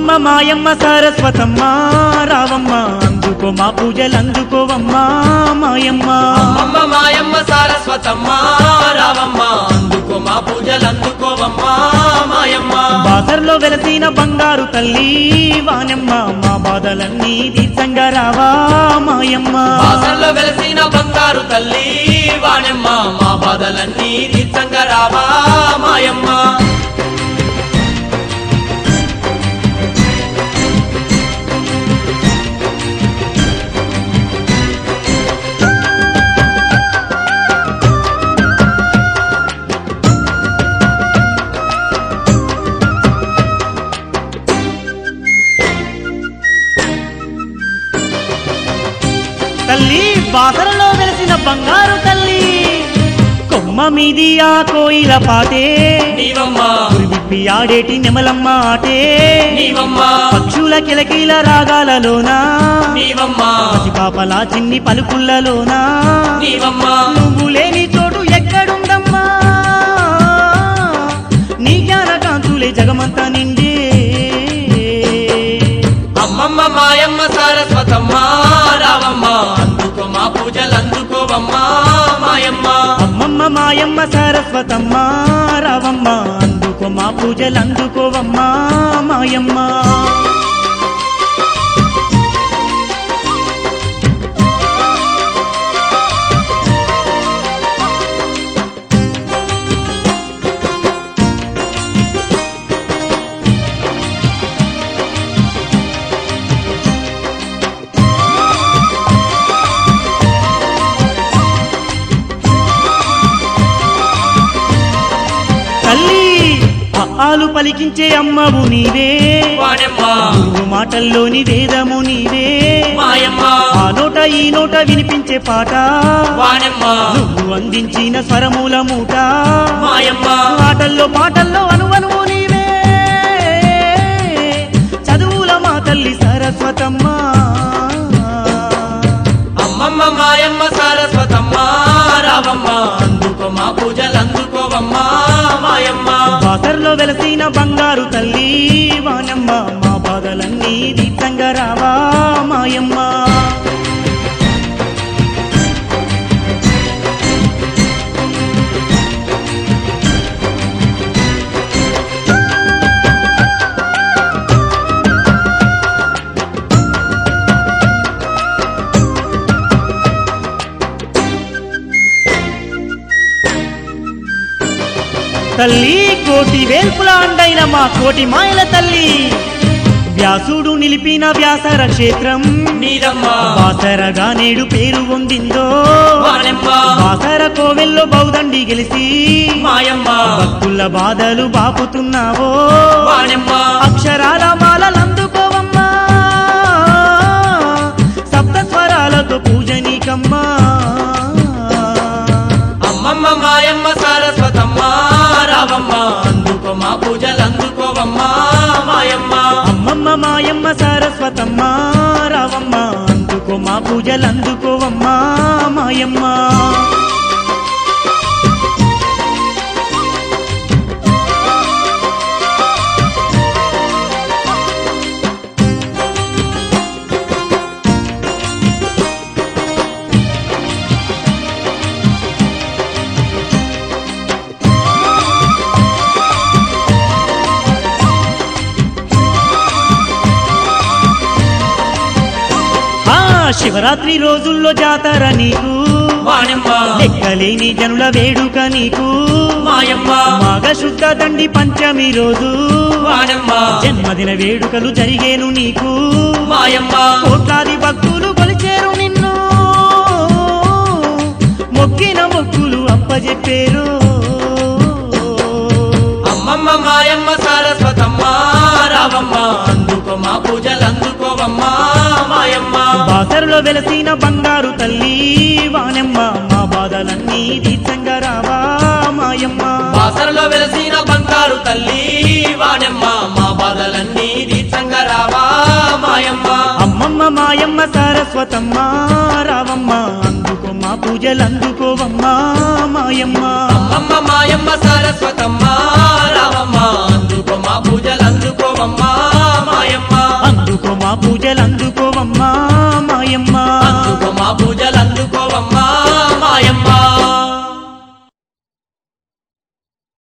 అమ్మమ్మ మాయమ్మ సరస్వతమ్మ రావమ్మ అందుకో మా పూజలు అందుకోవమ్మ మాయమ్మ అమ్మమ్మ మాయమ్మ సారస్వతమ్మ రావమ్మ అందుకో మా పూజలు అందుకోవమ్మ మాయమ్మ బాసర్లో వెలసిన బంగారు తల్లి వానమ్మ మా బాధలన్నీ తీర్చంగా రావా మాయమ్మ వాసల్లో వెలసిన బంగారు తల్లి వాణెమ్మ మా బాధలన్నీ తీర్థంగా రావా మాయమ్మ తల్లి బాసరలో వెలసిన బంగారు తల్లి కొమ్మ మీది ఆ కోయిల పాటే నీవమ్మ విప్పి ఆడేటి నెమలమ్మ ఆటే నీవమ్మ పక్షుల కిలకిల రాగాలలోనా నీవమ్మ పసిపాపలా చిన్ని పలుకుల్లలోనా నీవమ్మ నువ్వు లేని చోటు ఎక్కడుందమ్మా నీ జ్ఞాన కాంతులే జగమంతా నిండే అమ్మమ్మ మాయమ్మ సారస్వతమ్మ రావమ్మ అందుకో మా పూజలు అందుకోవమ్మ మాయమ్మ అమ్మమ్మ మాయమ్మ సరస్వతమ్మ రావమ్మ అందుకో మా పూజలు అందుకోవమ్మా మాయమ్మ తల్లి ఆలు పలికించే అమ్మవు నీవే వాణెమ్మ గురువు మాటల్లోని వేదము నీవే మాయమ్మ ఆ నోట ఈ నోట వినిపించే పాట వాణెమ్మ నువ్వు అందించిన స్వరమూల మూట మాయమ్మ ఆటల్లో పాటల్లో అనువనువు నీవే చదువుల మా తల్లి సరస్వతమ్మ అమ్మమ్మ మాయమ్మ సారస్వతమ్మ రావమ్మ అందుకో మా పూజలు అందుకోవమ్మ మాయమ్మ బాసర్లో వెలసిన బంగారు తల్లి వానమ్మ మా బాధలన్నీ దీప్తంగా రావా మాయమ్మ తల్లి కోటి వేల్పుల అండైన మా కోటి మాయల తల్లి వ్యాసుడు నిలిపిన వ్యాసర క్షేత్రం నీదమ్మ బాసరగా నేడు పేరు పొందిందో వాణెమ్మ బాసర కోవెల్లో బౌదండి గెలిచి మాయమ్మ భక్తుల బాధలు బాపుతున్నావో వాణెమ్మ అక్షరాల మాలలందుకోవమ్మా సప్త స్వరాలతో పూజ నీకమ్మా అమ్మమ్మ మాయమ్మ సారస్వతమ్మ రావమ్మ అందుకో మా పూజలు అందుకోవమ్మ మాయమ్మ అమ్మమ్మ మాయమ్మ సరస్వతమ్మ రావమ్మ అందుకో మా పూజలు అందుకోవమ్మా మాయమ్మ ఆ శివరాత్రి రోజుల్లో జాతర నీకు వాణెమ్మ లెక్కలేని జనుల వేడుక నీకు మాయమ్మ మాఘ శుద్ధ దండి పంచమి రోజు వాణెమ్మ జన్మదిన వేడుకలు జరిగేను నీకు మాయమ్మ కోట్లాది భక్తులు కొలిచేరు నిన్ను మొక్కిన మొక్కులు అప్పజెప్పేరు అమ్మమ్మ మాయమ్మ సారస్వతమ్మ రావమ్మ అందుకో మా పూజలు అందుకోవమ్మ మాయమ్మ బాసరులో వెలసిన బంగారు తల్లి వానమ్మ మా బాధలన్నీ తీర్చంగా రావా మాయమ్మ బాసరలో వెలసిన బంగారు తల్లి వాణెమ్మ మా బాధలన్నీ తీర్చంగా రావా మాయమ్మ అమ్మమ్మ మాయమ్మ సరస్వతమ్మ రావమ్మ అందుకో మా పూజలు అందుకోవమ్మా మాయమ్మ అమ్మమ్మ మాయమ్మ సరస్వతమ్మ రావమ్మ అందుకో మా పూజలు అందుకోవమ్మ మాయమ్మ అందుకో మా పూజలు అందుకోవమ్మా